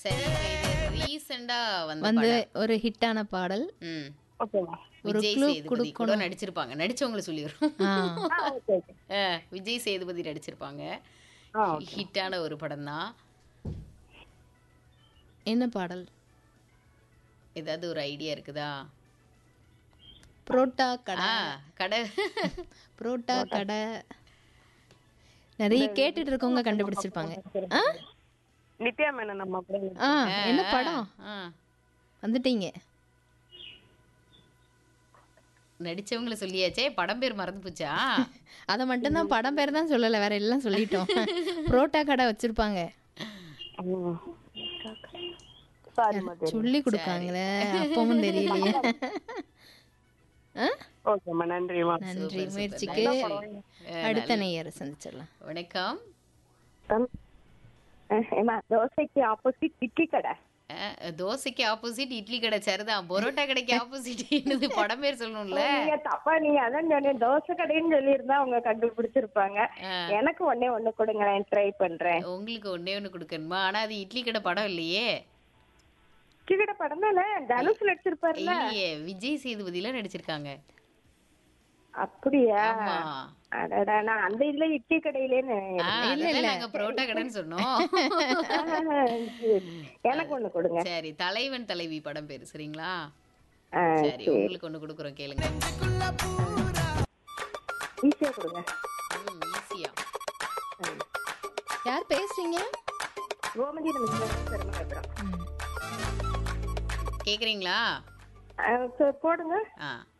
சரி இப்ப இது ரீசெண்டா வந்து வந்து படம். ஒரு ஹிட்டான பாடல் ம் ஓகேவா ஒரு விஜய் clue சேதுபதி கூட கொடுக்கணும். நடிச்சிருப்பாங்க நடிச்சவங்கள சொல்லிடுறோம் ஆ ஆ ஓகே ஓகே ஆ, விஜய் சேதுபதி நடிச்சிருப்பாங்க ஆ ஓகே ஹிட்டான ஒரு படம் தான் என்ன பாடல் ஏதாவது ஒரு ஐடியா இருக்குதா புரோட்டா கடை ஆ கடை புரோட்டா கடை நிறைய கேட்டுட்டு இருக்கவங்க கண்டுபிடிச்சிருப்பாங்க ஆ நித்யா மேனன் நம்ம கூட ஆ என்ன படம் ஆ, வந்துட்டீங்க நடிச்சவங்கள சொல்லியாச்சே படம் பேர் மறந்து போச்சா அதை மட்டும்தான் படம் பேர் தான் சொல்லலை வேற எல்லாம் சொல்லிட்டோம் புரோட்டா கடை வச்சிருப்பாங்க சாரி மதி சொல்லி கொடுக்காங்களே அப்பவும் தெரியலையே ஆ? ஓகேம்மா நன்றிம்மா நன்றி முயற்சிக்கு அடுத்த நேயரை சந்திச்சிடலாம் வணக்கம் ஏமா தோசைக்கு ஆப்போசிட் இட்லி கடை ஆ, தோசைக்கு ஆப்போசிட் இட்லி கடை சரிதான் பரோட்டா கடைக்கு ஆப்போசிட் என்னது படம் பேர் சொல்லணும்ல நீங்க தப்பா நீங்க அதான் சொன்னேன் தோசை கடைன்னு சொல்லியிருந்தா அவங்க கண்டுபிடிச்சிருப்பாங்க ஆ. எனக்கு ஒண்ணே ஒண்ணு கொடுங்க நான் ட்ரை பண்றேன் உங்களுக்கு ஒண்ணே ஒண்ணு கொடுக்கணுமா ஆனா அது இட்லி கடை படம் இல்லையே இட்லி கடை படம் தானே தனுஷ் நடிச்சிருப்பாருல்ல இல்லையே விஜய் சேதுபதியில நடிச்சிருக்காங்க அப்படியா ஆமா அடடா நான் அந்த இதுல இட்லி கடையிலேன்னு ஆ, அதுதான் நாங்க பரோட்டா கடைன்னு சொன்னோம் எனக்கு ஒண்ணு கொடுங்க சரி தலைவன் தலைவி படம் பேரு சரிங்களா ஆ, சரி உங்களுக்கு ஒண்ணு கொடுக்குறோம் கேளுங்க ஈஸியா கொடுங்க ம், ஈஸியா யார் பேசுறீங்க கோமதி நமக்கு பெருமை ம். கேக்குறீங்களா போடுங்க ஆ